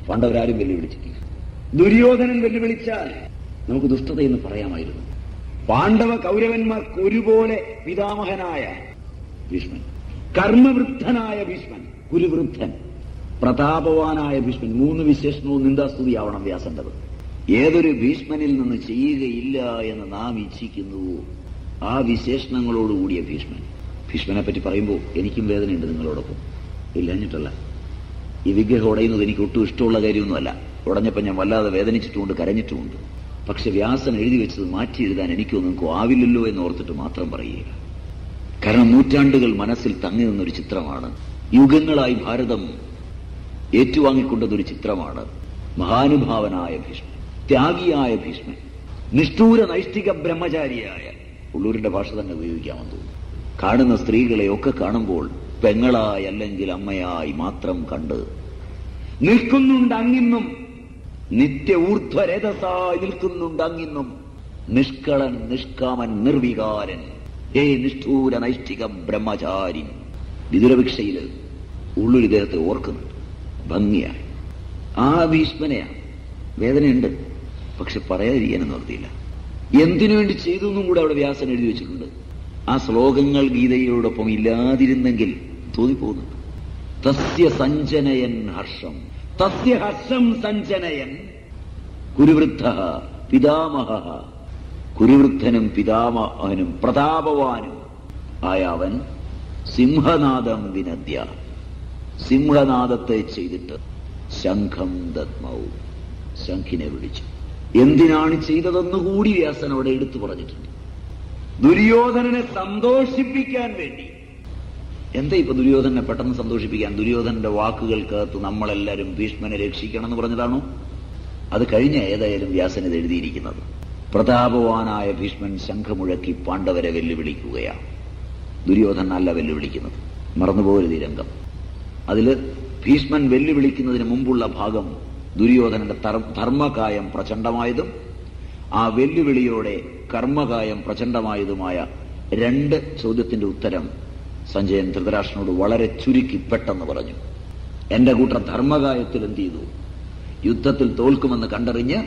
പാണ്ഡവരാരും വെല്ലുവിളിച്ചിട്ടില്ല ദുര്യോധനൻ വെല്ലുവിളിച്ചാൽ നമുക്ക് ദുഷ്ടതയെന്ന് പറയാമായിരുന്നു പാണ്ഡവ കൗരവന്മാർക്ക് ഒരുപോലെ പിതാമഹനായ ഭീഷ്മൻ കർമ്മവൃദ്ധനായ ഭീഷ്മൻ കുരുവൃദ്ധൻ പ്രതാപവാനായ ഭീഷ്മൻ മൂന്ന് വിശേഷണവും നിന്ദാസ്തുതിയാവണം വ്യാസന്റത് ഏതൊരു ഭീഷ്മനിൽ നിന്ന് ചെയ്യുകയില്ല എന്ന് നാം ഇച്ഛിക്കുന്നുവോ ആ വിശേഷണങ്ങളോടുകൂടിയ ഭീഷ്മൻ ഭീഷ്മനെ പറ്റി പറയുമ്പോൾ എനിക്കും വേദനയുണ്ട് നിങ്ങളോടൊപ്പം ഇല്ലഞ്ഞിട്ടല്ല ഈ വിഗ്രഹം ഉടയുന്നത് എനിക്ക് ഒട്ടും ഇഷ്ടമുള്ള കാര്യമൊന്നുമല്ല ഉടഞ്ഞപ്പോൾ ഞാൻ വല്ലാതെ വേദനിച്ചിട്ടുമുണ്ട് കരഞ്ഞിട്ടുമുണ്ട് പക്ഷെ വ്യാസൻ എഴുതി വെച്ചത് മാറ്റി എഴുതാൻ എനിക്കോ നിങ്ങൾക്കോ ആവില്ലല്ലോ എന്ന് ഓർത്തിട്ട് മാത്രം പറയുക കാരണം നൂറ്റാണ്ടുകൾ മനസ്സിൽ തങ്ങി നിന്നൊരു ചിത്രമാണ് യുഗങ്ങളായി ഭാരതം ഏറ്റുവാങ്ങിക്കൊണ്ടതൊരു ചിത്രമാണ് മഹാനുഭാവനായ ഭീഷ്മൻ ത്യാഗിയായ ഭീഷ്മൻ നിഷ്ഠൂര നൈഷ്ഠിക ബ്രഹ്മചാരിയായ ഉള്ളൂരിന്റെ ഭാഷ തന്നെ ഉപയോഗിക്കാമെന്ന് തോന്നുന്നു കാണുന്ന സ്ത്രീകളെയൊക്കെ കാണുമ്പോൾ പെങ്ങളായി അല്ലെങ്കിൽ അമ്മയായി മാത്രം കണ്ട് നിൽക്കുന്നുണ്ട് അങ്ങിന്നും നിത്യ ഊർധ്വരഥസായി നിൽക്കുന്നുണ്ട് അങ്ങിന്നും നിഷ്കളൻ നിഷ്കാമൻ നിർവികാരൻ ഹേ നിഷ്ഠൂര നൈഷ്ഠിക ബ്രഹ്മചാരി വിതുരഭിക്ഷയില് ഉള്ളൂർ ഇദ്ദേഹത്തെ ഓർക്കുന്നുണ്ട് ഭംഗിയായി ആ ഭീഷ്മനെയാ വേദനയുണ്ട് പക്ഷെ പറയാതിരിക്കാൻ നിർത്തിയില്ല എന്തിനു വേണ്ടി ചെയ്തു എന്നും കൂടെ അവിടെ വ്യാസൻ എഴുതി വെച്ചിട്ടുണ്ട് ആ ശ്ലോകങ്ങൾ ഗീതയോടൊപ്പം ഇല്ലാതിരുന്നെങ്കിൽ തോന്നിപ്പോകുന്നുണ്ട് തസ്യ സഞ്ജനയൻ ഹർഷം തസ്യ ഹർഷം സഞ്ജനയൻ കുരുവൃദ്ധ പിതാമഹ കുരുവൃദ്ധനും പിതാമഹനും പ്രതാപവാനും ആയ അവൻ സിംഹനാദം വിനദ്യ സിംഹനാദത്തെ ചെയ്തിട്ട് ശംഖം ദത്മവും ശംഖിനെ വിളിച്ചു എന്തിനാണ് ചെയ്തതെന്നുകൂടി വ്യാസൻ അവിടെ എടുത്തു പറഞ്ഞിട്ടുണ്ട് ദുര്യോധനനെ സന്തോഷിപ്പിക്കാൻ വേണ്ടി എന്താ ഇപ്പൊ ദുര്യോധനെ പെട്ടെന്ന് സന്തോഷിപ്പിക്കാൻ ദുര്യോധനന്റെ വാക്കുകൾക്കകത്ത് നമ്മളെല്ലാവരും ഭീഷ്മനെ രക്ഷിക്കണം എന്ന് പറഞ്ഞതാണോ അത് കഴിഞ്ഞ ഏതായാലും വ്യാസൻ ഇത് എഴുതിയിരിക്കുന്നത് പ്രതാപവാനായ ഭീഷ്മൻ ശംഖമുഴക്കി പാണ്ഡവരെ വെല്ലുവിളിക്കുകയാണ് ദുര്യോധനൻ അല്ല വെല്ലുവിളിക്കുന്നത് മറന്നുപോകരുത് ഈ രംഗം അതില് ഭീഷ്മൻ വെല്ലുവിളിക്കുന്നതിന് മുമ്പുള്ള ഭാഗം ദുര്യോധനന്റെ തർ- ധർമ്മകായം പ്രചണ്ഡമായതും ആ വെല്ലുവിളിയോടെ കർമ്മകായം പ്രചണ്ഡമായതുമായ രണ്ട് ചോദ്യത്തിന്റെ ഉത്തരം സഞ്ജയൻ ധൃതരാഷ്ട്രനോട് വളരെ ചുരുക്കി പെട്ടെന്ന് പറഞ്ഞു എന്റെ കൂട്ടർ ധർമ്മകായത്തിൽ എന്ത് ചെയ്തു യുദ്ധത്തിൽ തോൽക്കുമെന്ന് കണ്ടറിഞ്ഞ്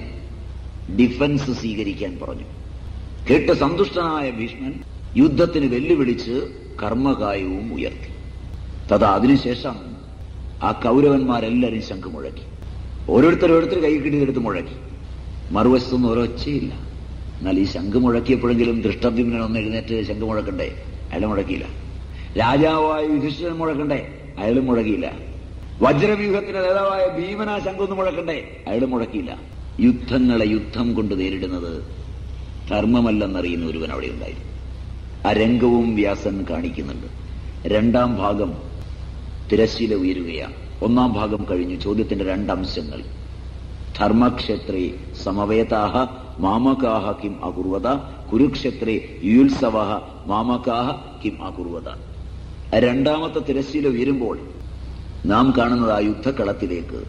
ഡിഫൻസ് സ്വീകരിക്കാൻ പറഞ്ഞു കേട്ട് സന്തുഷ്ടനായ ഭീഷ്മൻ യുദ്ധത്തിന് വെല്ലുവിളിച്ച് കർമ്മകായവും ഉയർത്തി തഥാ അതിനുശേഷം ആ കൗരവന്മാരെല്ലാരും ശംഖ് മുഴക്കി ഓരോരുത്തർ ഓരോരുത്തർ കൈ കിട്ടിയെടുത്ത് മുഴക്കി മറുവശത്തൊന്നും ഒരൊച്ചയില്ല എന്നാൽ ഈ ശംഖ് മുഴക്കിയപ്പോഴെങ്കിലും ദൃഷ്ടദ്യുമ്നൻ ഒന്ന് എഴുന്നേറ്റ് ശംഖ് മുഴക്കണ്ടേ അയാൾ മുഴക്കിയില്ല രാജാവായ യുധിഷ്ഠിരൻ മുഴക്കണ്ടേ അയാളും മുഴക്കിയില്ല വജ്രവ്യൂഹത്തിന്റെ നേതാവായ ഭീമന ശംഖൊന്ന് മുഴക്കണ്ടേ അയാൾ മുഴക്കിയില്ല യുദ്ധങ്ങളെ യുദ്ധം കൊണ്ട് നേരിടുന്നത് ധർമ്മമല്ലെന്നറിയുന്ന ഒരുവൻ അവിടെ ഉണ്ടായിരുന്നു ആ രംഗവും വ്യാസൻ കാണിക്കുന്നുണ്ട് രണ്ടാം ഭാഗം തിരശ്ശീല ഉയരുകയാണ് ഒന്നാം ഭാഗം കഴിഞ്ഞു ചോദ്യത്തിന്റെ രണ്ടംശങ്ങൾ ധർമ്മക്ഷേത്രേ സമവേതാഹ മാമകാഹ കിം അകുർവത കുരുക്ഷേത്രേ യുത്സവ മാമകാഹ കിം അകുർവത രണ്ടാമത്തെ തിരശ്ശീല ഉയരുമ്പോൾ നാം കാണുന്നത് ആ യുദ്ധക്കളത്തിലേക്ക്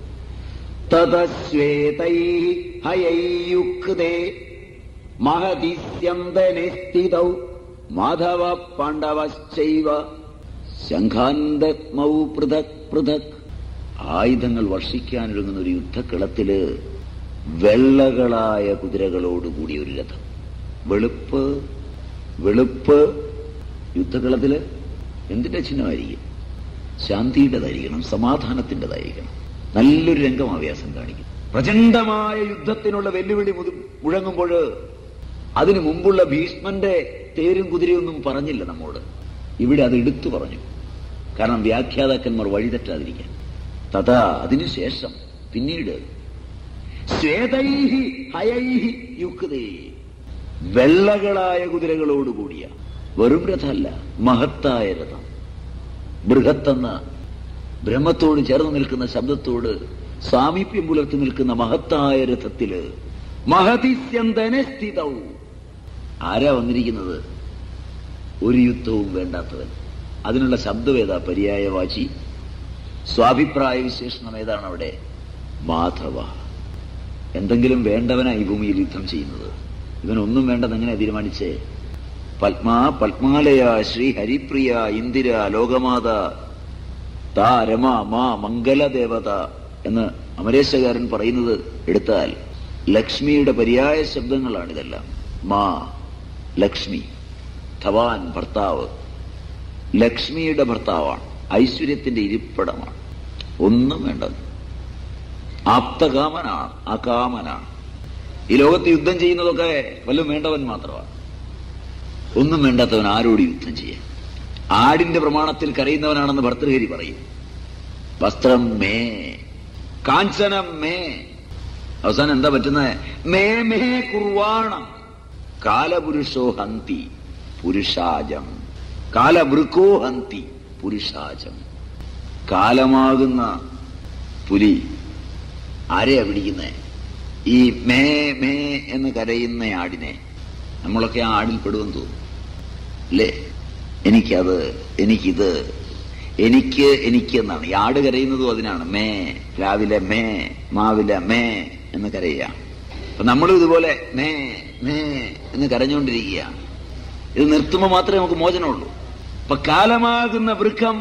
തതശ്വേതൈ ഹയൈയുക്തേ മഹതിസ്യന്തനെ സ്ഥിതൗ മാധവ പാണ്ഡവശ്ചൈവ ശംഖാന്തമൗ പൃഥക് പൃഥക് ആയുധങ്ങൾ വർഷിക്കാനൊരുങ്ങുന്ന ഒരു യുദ്ധക്കളത്തില് വെള്ളകളായ കുതിരകളോടുകൂടിയ ഒരു രഥം വെളുപ്പ് വെളുപ്പ് യുദ്ധക്കളത്തില് എന്തിന്റെ ചിഹ്നമായിരിക്കും ശാന്തിയുടേതായിരിക്കണം സമാധാനത്തിൻ്റെതായിരിക്കണം നല്ലൊരു രംഗം വ്യാസം കാണിക്കും പ്രചണ്ഡമായ യുദ്ധത്തിനുള്ള വെല്ലുവിളി മുതു- മുഴങ്ങുമ്പോൾ അതിനു മുമ്പുള്ള ഭീഷ്മന്റെ തേരും കുതിരയൊന്നും പറഞ്ഞില്ല നമ്മോട് ഇവിടെ അത് എടുത്തു പറഞ്ഞു കാരണം വ്യാഖ്യാതാക്കന്മാർ വഴിതെറ്റാതിരിക്കാൻ തഥാ അതിനുശേഷം പിന്നീട് ശ്വേതൈഹി ഹയൈഹി യുക്തേ വെള്ളകളായ കുതിരകളോടുകൂടിയ വെറും രഥമല്ല മഹത്തായ രഥം ബൃഹത്തെന്ന ബ്രഹ്മത്തോട് ചേർന്ന് നിൽക്കുന്ന ശബ്ദത്തോട് സാമീപ്യം പുലർത്തി നിൽക്കുന്ന മഹത്തായ രഥത്തില് മഹതിസ്യന്തനെ സ്ഥിതവും ആരാ വന്നിരിക്കുന്നത് ഒരു യുദ്ധവും വേണ്ടാത്തവൻ അതിനുള്ള ശബ്ദം ഏതാ പര്യായവാചി സ്വാഭിപ്രായ വിശേഷണം ഏതാണ് അവിടെ മാധവ എന്തെങ്കിലും വേണ്ടവനാ ഈ ഭൂമിയിൽ യുദ്ധം ചെയ്യുന്നത് ഇവനൊന്നും വേണ്ടെന്ന് എങ്ങനെ തീരുമാനിച്ചേ പത്മാ പത്മാലയ ശ്രീ ഹരിപ്രിയ ഇന്ദിര ലോകമാത താ രമ മാ മംഗലദേവത എന്ന് അമരേശകാരൻ പറയുന്നത് എടുത്താൽ ലക്ഷ്മിയുടെ പര്യായ ശബ്ദങ്ങളാണിതെല്ലാം മാ ലക്ഷ്മി ധവാൻ ഭർത്താവ് ലക്ഷ്മിയുടെ ഭർത്താവാണ് ഐശ്വര്യത്തിന്റെ ഇരിപ്പിടമാണ് ഒന്നും വേണ്ട ആപ്തകാമനാണ് അകാമനാണ് ഈ ലോകത്ത് യുദ്ധം ചെയ്യുന്നതൊക്കെ വല്ലതും വേണ്ടവൻ മാത്രമാണ് ഒന്നും വേണ്ടാത്തവൻ ആരോട് യുദ്ധം ചെയ്യാൻ ആടിന്റെ പ്രമാണത്തിൽ കരയുന്നവനാണെന്ന് ഭർത്തൃഹരി പറയും വസ്ത്രം മേ കാഞ്ചനം മേ അവസാനം എന്താ പറ്റുന്നത് മേ മേ കുർവാണം കാലപുരുഷോ ഹന്തി പുരുഷാജം കാലവൃക്കോ ഹന്തി പുരുഷാജം കാലമാകുന്ന പുലി ആരെയാ പിടിക്കുന്നേ ഈ മേ മേ എന്ന് കരയുന്ന ആടിനെ നമ്മളൊക്കെ ആ ആടിൽ പെടുമെന്ന് തോന്നുന്നു അല്ലേ എനിക്കത് എനിക്കിത് എനിക്ക് എനിക്ക് എന്നാണ് ഈ ആട് കരയുന്നതും അതിനാണ് മേ രാവിലെ മേ മാവിലെ മേ എന്ന് കരയുക അപ്പൊ നമ്മളും ഇതുപോലെ മേ മേ എന്ന് കരഞ്ഞുകൊണ്ടിരിക്കുക ഇത് നിർത്തുമ്പോൾ മാത്രമേ നമുക്ക് മോചനമുള്ളൂ അപ്പൊ കാലമാകുന്ന വൃക്കം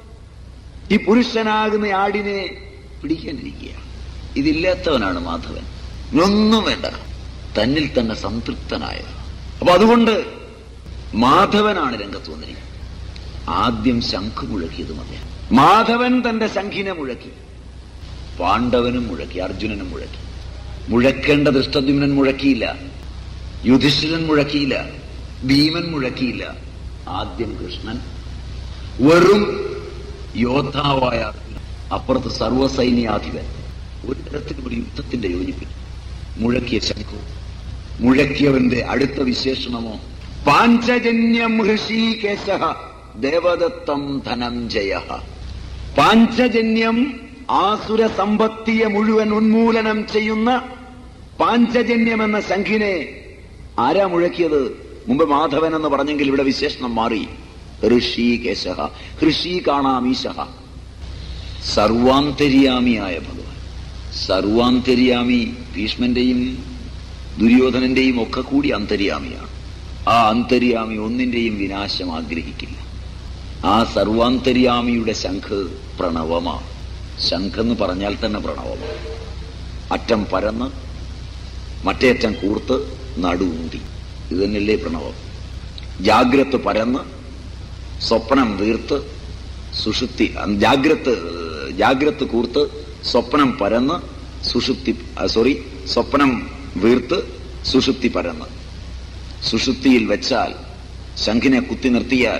ഈ പുരുഷനാകുന്ന ആടിനെ പിടിക്കാണ്ടിരിക്കുക ഇതില്ലാത്തവനാണ് മാധവൻ ഒന്നും വേണ്ട തന്നിൽ തന്നെ സംതൃപ്തനായ അപ്പൊ അതുകൊണ്ട് മാധവനാണ് രംഗത്ത് വന്നിരിക്കുന്നത് ആദ്യം ശംഖ് മുഴക്കിയത് മതിയാണ് മാധവൻ തന്റെ ശംഖിനെ മുഴക്കി പാണ്ഡവനും മുഴക്കി അർജുനനും മുഴക്കി മുഴക്കേണ്ട ദൃഷ്ടദ്യുമ്നൻ മുഴക്കിയില്ല യുധിഷ്ഠിരൻ മുഴക്കിയില്ല ഭീമൻ മുഴക്കിയില്ല ആദ്യം കൃഷ്ണൻ വെറും യോദ്ധാവായ അർജുനൻ അപ്പുറത്ത് സർവസൈന്യാധിപൻ ഒരു തരത്തിലും ഒരു യുദ്ധത്തിന്റെ യോജിപ്പില്ല മുഴക്കിയ ശംഖു മുഴക്കിയവന്റെ അടുത്ത വിശേഷണമോ പാഞ്ചജന്യം ഹൃഷീകേശ ദേവദത്തം ധനഞ്ജയ പാഞ്ചജന്യം ആസുര സമ്പത്തിയെ മുഴുവൻ ഉന്മൂലനം ചെയ്യുന്ന പാഞ്ചജന്യം എന്ന ശംഖിനെ ആരാ മുഴക്കിയത് മുമ്പ് മാധവൻ എന്ന് പറഞ്ഞെങ്കിൽ ഇവിടെ വിശേഷണം മാറി ഋഷീകേശ ഹൃഷി കാണാമീശ സർവാന്തര്യാമിയായ ഭഗവാൻ സർവാന്തര്യാമി ഭീഷ്മന്റെയും ദുര്യോധനന്റെയും ഒക്കെ കൂടി അന്തര്യാമിയാണ് ആ അന്തര്യാമി ഒന്നിന്റെയും വിനാശം ആഗ്രഹിക്കില്ല ആ സർവാന്തര്യാമിയുടെ ശംഖ് പ്രണവമാണ് ശംഖെന്ന് പറഞ്ഞാൽ തന്നെ പ്രണവമാണ് അറ്റം പരന്ന് മറ്റേ അറ്റം കൂർത്ത് നടുഊന്തി ഇത് തന്നെയല്ലേ പ്രണവം ജാഗ്രത് പരന്ന് സ്വപ്നം വീർത്ത് സുഷുപ്തി ജാഗ്രത് ജാഗ്രത് കൂർത്ത് സ്വപ്നം പരന്ന് സുഷുപ്തി സോറി സ്വപ്നം വീർത്ത് സുഷുപ്തി പരന്ന് സുഷുപ്തിയിൽ വെച്ചാൽ ശംഖിനെ കുത്തി നിർത്തിയാൽ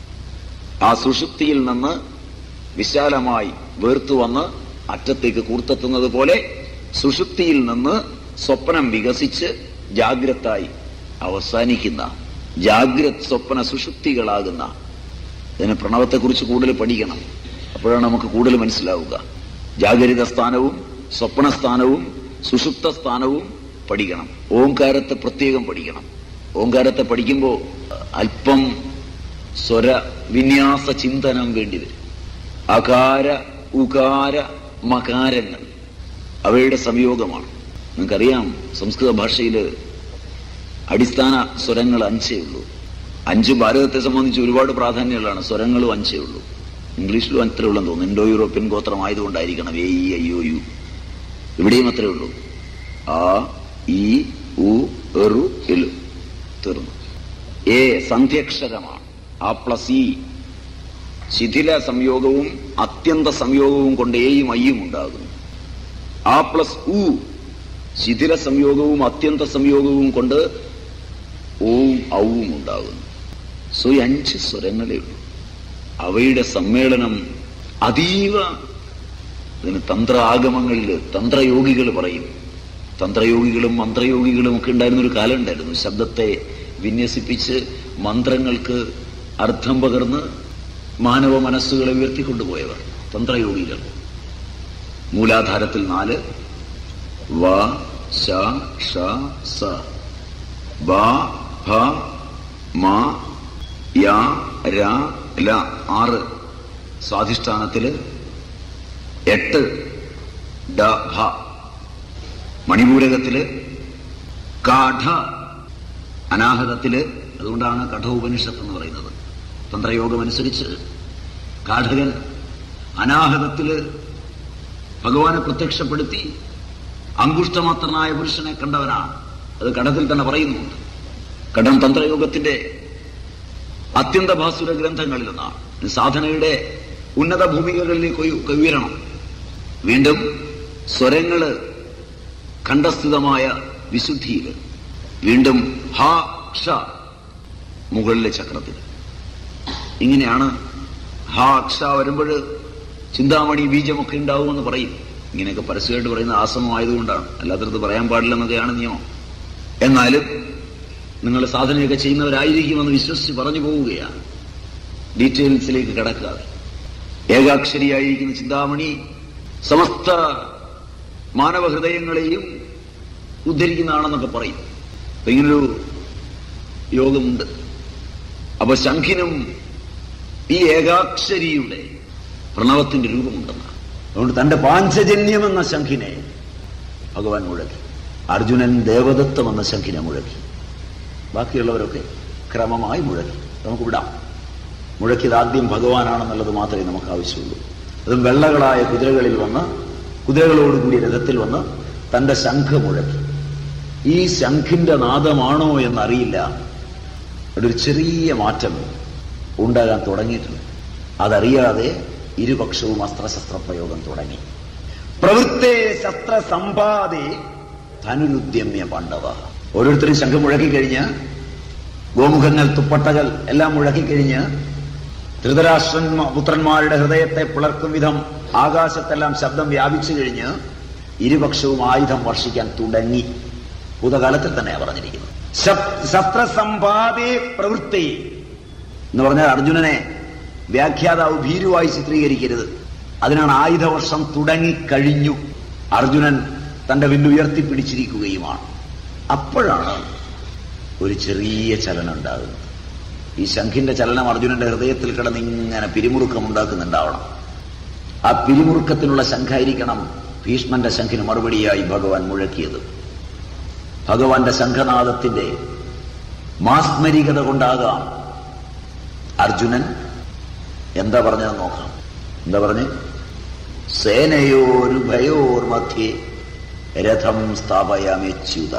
ആ സുഷുപ്തിയിൽ നിന്ന് വിശാലമായി വേർത്തു വന്ന് അറ്റത്തേക്ക് കൂർത്തെത്തുന്നത് പോലെ സുഷുപ്തിയിൽ നിന്ന് സ്വപ്നം വികസിച്ച് ജാഗ്രതായി അവസാനിക്കുന്ന ജാഗ്രത് സ്വപ്ന സുഷുപ്തികളാകുന്ന ഇതിന് പ്രണവത്തെക്കുറിച്ച് കൂടുതൽ പഠിക്കണം അപ്പോഴാണ് നമുക്ക് കൂടുതൽ മനസ്സിലാവുക ജാഗരിത സ്ഥാനവും സ്വപ്നസ്ഥാനവും സുഷുപ്ത സ്ഥാനവും പഠിക്കണം ഓംകാരത്തെ പ്രത്യേകം പഠിക്കണം ഓംകാരത്തെ പഠിക്കുമ്പോൾ അല്പം സ്വര വിന്യാസ ചിന്തനം വേണ്ടി വരും അകാര ഉകാര മകാരങ്ങൾ അവയുടെ സംയോഗമാണ് നിങ്ങൾക്കറിയാം സംസ്കൃത ഭാഷയിൽ അടിസ്ഥാന സ്വരങ്ങൾ അഞ്ചേ ഉള്ളൂ അഞ്ച് ഭാരതത്തെ സംബന്ധിച്ച് ഒരുപാട് പ്രാധാന്യമുള്ളതാണ് സ്വരങ്ങളും അഞ്ചേ ഉള്ളൂ ഇംഗ്ലീഷിലും അത്രേ ഉള്ളെന്ന് തോന്നുന്നു ഇൻഡോ യൂറോപ്യൻ ഗോത്രമായതുകൊണ്ടായിരിക്കണം A E I O U ഇവിടെയും അത്രേ ഉള്ളൂ ആ ഇ ഉ എറു എലു തീർന്നു എ സന്ധ്യക്ഷരമാണ് ആ പ്ലസ് ഇ ശിഥില സംയോഗവും അത്യന്ത സംയോഗവും കൊണ്ട് എയും ഐയും ഉണ്ടാകുന്നു ആ പ്ലസ് ഉ ശിഥില സംയോഗവും അത്യന്ത സംയോഗവും കൊണ്ട് ഓവും ഔവും ഉണ്ടാകുന്നു സോ ഈ അഞ്ച് സ്വരങ്ങളേ ഉള്ളൂ അവയുടെ സമ്മേളനം അതീവ ഇതിന് തന്ത്ര ആഗമങ്ങളിൽ തന്ത്രയോഗികൾ പറയും തന്ത്രയോഗികളും മന്ത്രയോഗികളും ഒക്കെ ഉണ്ടായിരുന്ന ഒരു കാലം ഉണ്ടായിരുന്നു ശബ്ദത്തെ വിന്യസിപ്പിച്ച് മന്ത്രങ്ങൾക്ക് അർത്ഥം പകർന്ന് മാനവ മനസ്സുകളെ ഉയർത്തിക്കൊണ്ടുപോയവർ തന്ത്രയോഗികൾ മൂലാധാരത്തിൽ നാല് വ ശ ഷ സ ബ ഭ മ യ ര ല ആറ് സ്വാധിഷ്ഠാനത്തില് എട്ട് ഡ ഭ മണിപൂരകത്തില് കാഠ അനാഹതത്തില് അതുകൊണ്ടാണ് കഠോപനിഷത്ത് എന്ന് പറയുന്നത് തന്ത്രയോഗമനുസരിച്ച് കാഠകൻ അനാഹതത്തില് ഭഗവാനെ പ്രത്യക്ഷപ്പെടുത്തി അങ്കുഷ്ടമാത്രനായ പുരുഷനെ കണ്ടവനാണ് അത് കടത്തിൽ തന്നെ പറയുന്നുണ്ട് കടം തന്ത്രയോഗത്തിന്റെ അത്യന്തഭാസുര ഗ്രന്ഥങ്ങളിലൊന്നാണ് ഇത് സാധനയുടെ ഉന്നത ഭൂമികകളിലേക്ക് ഉയ- ഉയരണം വീണ്ടും സ്വരങ്ങള് കണ്ഠസ്ഥിതമായ വിശുദ്ധിയിൽ വീണ്ടും ഹ ക്ഷ മുകളിലെ ചക്രത്തിൽ ഇങ്ങനെയാണ് ഹ അക്ഷ വരുമ്പോൾ ചിന്താമണി ബീജമൊക്കെ ഉണ്ടാവുമെന്ന് പറയും ഇങ്ങനെയൊക്കെ പരസ്യമായിട്ട് പറയുന്ന ആസമമായതുകൊണ്ടാണ് അല്ലാത്തത് പറയാൻ പാടില്ലെന്നൊക്കെയാണ് നിയമം എന്നാലും നിങ്ങൾ സാധനയൊക്കെ ചെയ്യുന്നവരായിരിക്കുമെന്ന് വിശ്വസിച്ച് പറഞ്ഞു പോവുകയാണ് ഡീറ്റെയിൽസിലേക്ക് കിടക്കാതെ ഏകാക്ഷരിയായിരിക്കുന്ന ചിന്താമണി സമസ്ത മാനവ ഹൃദയങ്ങളെയും ഉദ്ധരിക്കുന്നതാണെന്നൊക്കെ പറയും അപ്പൊ ഇങ്ങനൊരു യോഗമുണ്ട് അപ്പൊ ശംഖിനും ഈ ഏകാക്ഷരിയുടെ പ്രണവത്തിന്റെ രൂപമുണ്ടെന്നാണ് അതുകൊണ്ട് തന്റെ പാഞ്ചജന്യം എന്ന ശംഖിനെ ഭഗവാൻ മുഴക്കി അർജുനൻ ദേവദത്തം എന്ന ശംഖിനെ മുഴക്കി ബാക്കിയുള്ളവരൊക്കെ ക്രമമായി മുഴക്കി നമുക്ക് വിടാം മുഴക്കിയത് ആദ്യം ഭഗവാനാണെന്നുള്ളത് മാത്രമേ നമുക്ക് ആവശ്യമുള്ളൂ അതും വെള്ളകളായ കുതിരകളിൽ വന്ന് കുതിരകളോടുകൂടി രഥത്തിൽ വന്ന് തന്റെ ശംഖ് മുഴക്കി ഈ ശംഖിന്റെ നാദമാണോ എന്നറിയില്ല അവിടെ ഒരു ചെറിയ മാറ്റം ഉണ്ടാകാൻ തുടങ്ങിയിട്ടുണ്ട് അതറിയാതെ ഇരുപക്ഷവും അസ്ത്രശസ്ത്ര പ്രയോഗം തുടങ്ങി പ്രവൃത്തെ ശസ്ത്ര സമ്പാദേ ധനുരുദ്യമ്യ പാണ്ഡവ ഓരോരുത്തരും ശംഖ് മുഴക്കിക്കഴിഞ്ഞ് ഗോമുഖങ്ങൾ തുപ്പട്ടകൾ എല്ലാം മുഴക്കിക്കഴിഞ്ഞ് ധൃതരാഷ്ട്രൻ പുത്രന്മാരുടെ ഹൃദയത്തെ പിളർക്കും വിധം ആകാശത്തെല്ലാം ശബ്ദം വ്യാപിച്ചു കഴിഞ്ഞ് ഇരുപക്ഷവും ആയുധം വർഷിക്കാൻ തുടങ്ങി ഭൂതകാലത്തിൽ തന്നെയാണ് പറഞ്ഞിരിക്കുന്നത് ശസ്- ശസ്ത്രസമ്പാദേ പ്രവൃത്തി എന്ന് പറഞ്ഞാൽ അർജുനനെ വ്യാഖ്യാതാവ് ഭീരുവായി ചിത്രീകരിക്കരുത് അതിനാണ് ആയുധവർഷം തുടങ്ങിക്കഴിഞ്ഞു അർജുനൻ തന്റെ വില്ല് ഉയർത്തിപ്പിടിച്ചിരിക്കുകയുമാണ് അപ്പോഴാണ് ഒരു ചെറിയ ചലനം ഉണ്ടാകുന്നത് ഈ ശംഖിന്റെ ചലനം അർജുനന്റെ ഹൃദയത്തിൽ കിടന്ന് ഇങ്ങനെ പിരിമുറുക്കം ഉണ്ടാക്കുന്നുണ്ടാവണം ആ പിരിമുറുക്കത്തിനുള്ള ശംഖായിരിക്കണം ഭീഷ്മന്റെ ശംഖിന് മറുപടിയായി ഭഗവാൻ മുഴക്കിയത് ഭഗവാന്റെ ശംഖനാദത്തിന്റെ മാസ്മരികത കൊണ്ടാകാം അർജുനൻ എന്താ പറഞ്ഞത് നോക്കാം എന്താ പറഞ്ഞ് സേനയോരുഭയോർ മധ്യേ രഥം സ്ഥാപയാമെച്യുത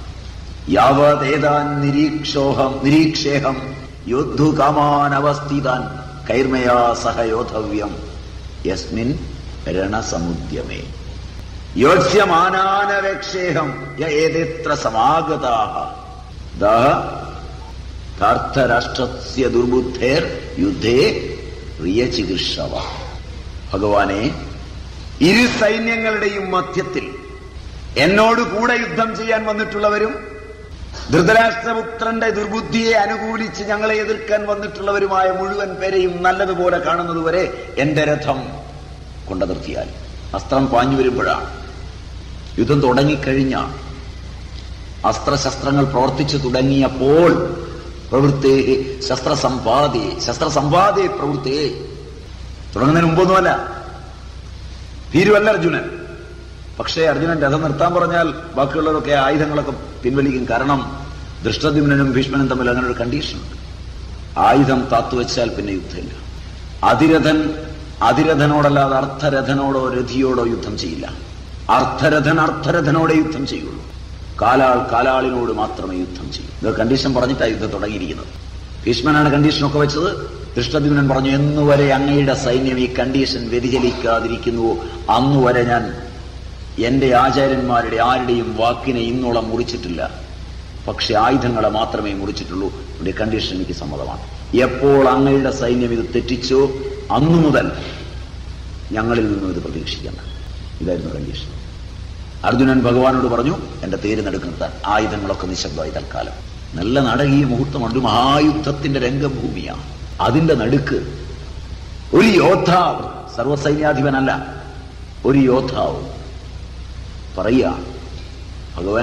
യാവതേതാൻ നിരീക്ഷോഹം നിരീക്ഷേഹം യോദ്ധുകാമാനവസ്ഥിതാൻ കൈർമയാ സഹ യോദ്ധവ്യം യസ്മിൻ രണസമുദ്യമേ യോത്സ്യമാനാനവേക്ഷേഹം യ ഏതെത്ര സമാഗതാഹ ദാഹ ധാർത്ഥരാഷ്ട്രസ്യ ദുർബുദ്ധേർ യുദ്ധേ പ്രിയചികിത്സവ ഭഗവാനെ ഇരു സൈന്യങ്ങളുടെയും മധ്യത്തിൽ എന്നോട് കൂടെ യുദ്ധം ചെയ്യാൻ വന്നിട്ടുള്ളവരും ധൃതരാഷ്ട്രപുത്രന്റെ ദുർബുദ്ധിയെ അനുകൂലിച്ച് ഞങ്ങളെ എതിർക്കാൻ വന്നിട്ടുള്ളവരുമായ മുഴുവൻ പേരെയും നല്ലതുപോലെ കാണുന്നതുവരെ എന്റെ രഥം കൊണ്ടു നിർത്തിയാൽ അസ്ത്രം പാഞ്ഞു വരുമ്പോഴാണ് യുദ്ധം തുടങ്ങിക്കഴിഞ്ഞ അസ്ത്രശസ്ത്രങ്ങൾ പ്രവർത്തിച്ചു തുടങ്ങിയപ്പോൾ പ്രവൃത്തി ശസ്ത്രസമ്പാദേ ശസ്ത്രസമ്പാദേ പ്രവൃത്തി തുടങ്ങുന്നതിന് മുമ്പൊന്നുമല്ല ഭീരുവല്ല അർജുനൻ പക്ഷേ അർജുനൻ രഥം നിർത്താൻ പറഞ്ഞാൽ ബാക്കിയുള്ളവരൊക്കെ ആയുധങ്ങളൊക്കെ പിൻവലിക്കും കാരണം ദൃഷ്ടദ്യുമ്നും ഭീഷ്മനും തമ്മിൽ അങ്ങനെ ഒരു കണ്ടീഷനുണ്ട് ആയുധം താത്തുവെച്ചാൽ പിന്നെ യുദ്ധമില്ല അതിരഥൻ അതിരഥനോടല്ലാതെ അർത്ഥരഥനോടോ രഥിയോടോ യുദ്ധം ചെയ്യില്ല അർത്ഥരഥൻ അർത്ഥരഥനോടെ യുദ്ധം ചെയ്യുള്ളൂ കാലാൾ കാലാളിനോട് മാത്രമേ യുദ്ധം ചെയ്യൂ ഇത് കണ്ടീഷൻ പറഞ്ഞിട്ടാണ് യുദ്ധം തുടങ്ങിയിരിക്കുന്നത് ഭീഷ്മനാണ് കണ്ടീഷനൊക്കെ വെച്ചത് ദൃഷ്ടദ്യുമ്നൻ പറഞ്ഞു എന്നുവരെ അങ്ങയുടെ സൈന്യം ഈ കണ്ടീഷൻ വ്യതിചലിക്കാതിരിക്കുന്നുവോ അന്നുവരെ ഞാൻ എന്റെ ആചാര്യന്മാരുടെ ആരുടെയും വാക്കിനെ ഇന്നോളം മുറിച്ചിട്ടില്ല പക്ഷെ ആയുധങ്ങളെ മാത്രമേ മുറിച്ചിട്ടുള്ളൂ ഇവിടെ കണ്ടീഷൻ എനിക്ക് സമ്മതമാണ് എപ്പോൾ അങ്ങയുടെ സൈന്യം ഇത് തെറ്റിച്ചോ അന്നു മുതൽ ഞങ്ങളിൽ നിന്നും ഇത് പ്രതീക്ഷിക്കണം ഇതായിരുന്നു കണ്ടീഷൻ അർജുനൻ ഭഗവാനോട് പറഞ്ഞു എന്റെ തേര് നടുക്കുന്നതാൻ ആയുധങ്ങളൊക്കെ നിശബ്ദമായി തൽക്കാലം നല്ല നാടകീയ മുഹൂർത്തമുണ്ട് ഒരു മഹായുദ്ധത്തിന്റെ രംഗഭൂമിയാണ് അതിന്റെ നടുക്ക് ഒരു യോദ്ധാവ് സർവസൈന്യാധിപനല്ല ഒരു യോദ്ധാവ് പറയുക ഭഗവാൻ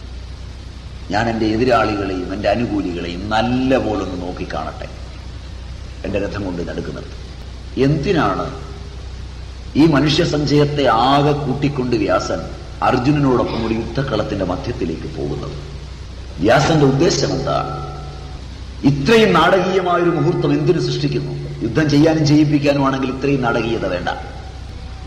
ഞാൻ എൻ്റെ എതിരാളികളെയും എൻ്റെ അനുകൂലികളെയും നല്ല പോലെ ഒന്ന് നോക്കിക്കാണട്ടെ എൻ്റെ രഥം കൊണ്ട് നടുക്കുന്നത് എന്തിനാണ് ഈ മനുഷ്യ സഞ്ചയത്തെ ആകെ കൂട്ടിക്കൊണ്ട് വ്യാസൻ അർജുനനോടൊപ്പം ഒരു യുദ്ധക്കളത്തിന്റെ മധ്യത്തിലേക്ക് പോകുന്നത് വ്യാസന്റെ ഉദ്ദേശം എന്താണ് ഇത്രയും നാടകീയമായ ഒരു മുഹൂർത്തം എന്തിനു സൃഷ്ടിക്കുന്നു യുദ്ധം ചെയ്യാനും ചെയ്യിപ്പിക്കാനും ആണെങ്കിൽ ഇത്രയും നാടകീയത വേണ്ട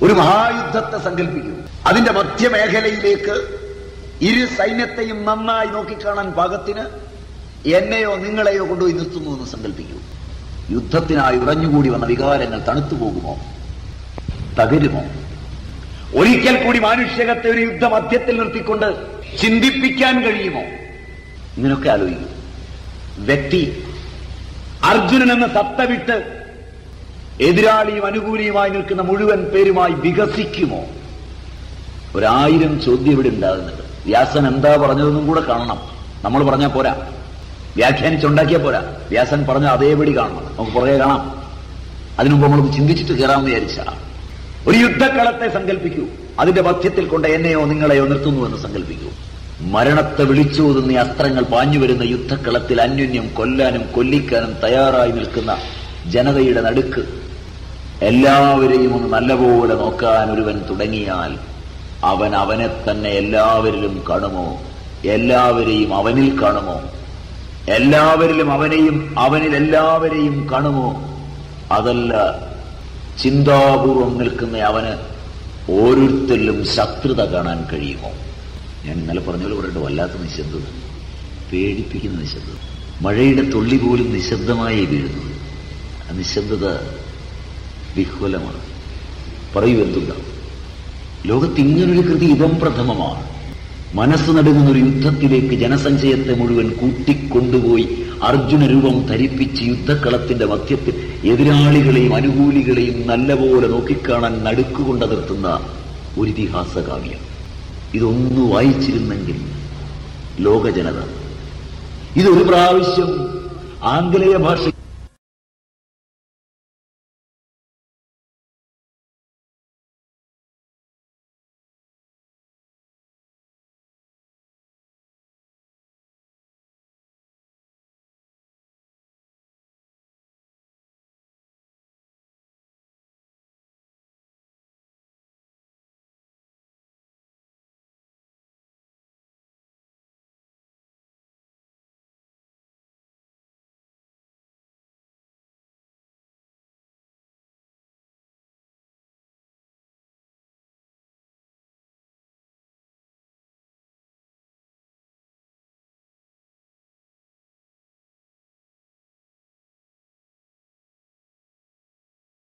ഒരു മഹായുദ്ധത്തെ സങ്കല്പിക്കൂ അതിന്റെ മധ്യമേഖലയിലേക്ക് ഇരു സൈന്യത്തെയും നന്നായി നോക്കിക്കാണാൻ പാകത്തിന് എന്നെയോ നിങ്ങളെയോ കൊണ്ടുപോയി നിർത്തുന്നു എന്ന് സങ്കല്പിക്കൂ യുദ്ധത്തിനായി ഉറഞ്ഞുകൂടി വന്ന വികാരങ്ങൾ തണുത്തു പോകുമോ തകരുമോ ഒരിക്കൽ കൂടി മാനുഷ്യകത്തെ ഒരു യുദ്ധ മധ്യത്തിൽ നിർത്തിക്കൊണ്ട് ചിന്തിപ്പിക്കാൻ കഴിയുമോ ഇങ്ങനെയൊക്കെ ആലോചിക്കും വ്യക്തി അർജുനൻ എന്ന സത്ത വിട്ട് എതിരാളിയും അനുകൂലിയുമായി നിൽക്കുന്ന മുഴുവൻ പേരുമായി വികസിക്കുമോ ഒരായിരം ചോദ്യം ഇവിടെ ഉണ്ടാകുന്നുണ്ട് വ്യാസൻ എന്താ പറഞ്ഞതെന്നും കൂടെ കാണണം നമ്മൾ പറഞ്ഞാൽ പോരാ വ്യാഖ്യാനിച്ചുണ്ടാക്കിയാൽ പോരാ വ്യാസൻ പറഞ്ഞ അതേപടി കാണണം നമുക്ക് പുറകെ കാണാം അതിനുമുമ്പ് നമ്മൾ ചിന്തിച്ചിട്ട് കയറാമെന്ന് വിചാരിച്ച ഒരു യുദ്ധക്കളത്തെ സങ്കല്പിക്കൂ അതിന്റെ മധ്യത്തിൽ കൊണ്ട് എന്നെയോ നിങ്ങളെയോ നിർത്തുന്നുവെന്ന് സങ്കല്പിക്കൂ മരണത്തെ വിളിച്ചോതുന്ന ഈ അസ്ത്രങ്ങൾ പാഞ്ഞു വരുന്ന യുദ്ധക്കളത്തിൽ അന്യോന്യം കൊല്ലാനും കൊല്ലിക്കാനും തയ്യാറായി നിൽക്കുന്ന ജനതയുടെ നടുക്ക് എല്ലാവരെയും ഒന്ന് നല്ലപോലെ നോക്കാൻ ഒരുവൻ തുടങ്ങിയാൽ അവൻ അവനെ തന്നെ എല്ലാവരിലും കാണുമോ എല്ലാവരെയും അവനിൽ കാണുമോ എല്ലാവരിലും അവനെയും അവനിൽ എല്ലാവരെയും കാണുമോ അതല്ല ചിന്താപൂർവം നിൽക്കുന്ന അവന് ഓരോരുത്തരിലും ശത്രുത കാണാൻ കഴിയുമോ ഞാൻ ഇന്നലെ പറഞ്ഞ പോലെ പറയട്ടെ വല്ലാത്ത നിശബ്ദത പേടിപ്പിക്കുന്ന നിശബ്ദത മഴയുടെ തുള്ളി പോലും നിശബ്ദമായി വീഴുന്നത് ആ നിശബ്ദത വിഹ്വലമാണ് പറയൂ എന്തുണ്ടാവും ലോകത്ത് ഇങ്ങനൊരു കൃതി ഇതം പ്രഥമമാണ് മനസ്സ് നടുങ്ങുന്ന ഒരു യുദ്ധത്തിലേക്ക് ജനസഞ്ചയത്തെ മുഴുവൻ കൂട്ടിക്കൊണ്ടുപോയി അർജുന രൂപം ധരിപ്പിച്ച് യുദ്ധക്കളത്തിന്റെ മധ്യത്തിൽ എതിരാളികളെയും അനുകൂലികളെയും നല്ലപോലെ നോക്കിക്കാണാൻ നടുക്കുകൊണ്ട് നിർത്തുന്ന ഒരു ഇതിഹാസ കാവ്യം ഇതൊന്നു വായിച്ചിരുന്നെങ്കിൽ ലോകജനത ഇതൊരു പ്രാവശ്യം ആംഗലേയ ഭാഷ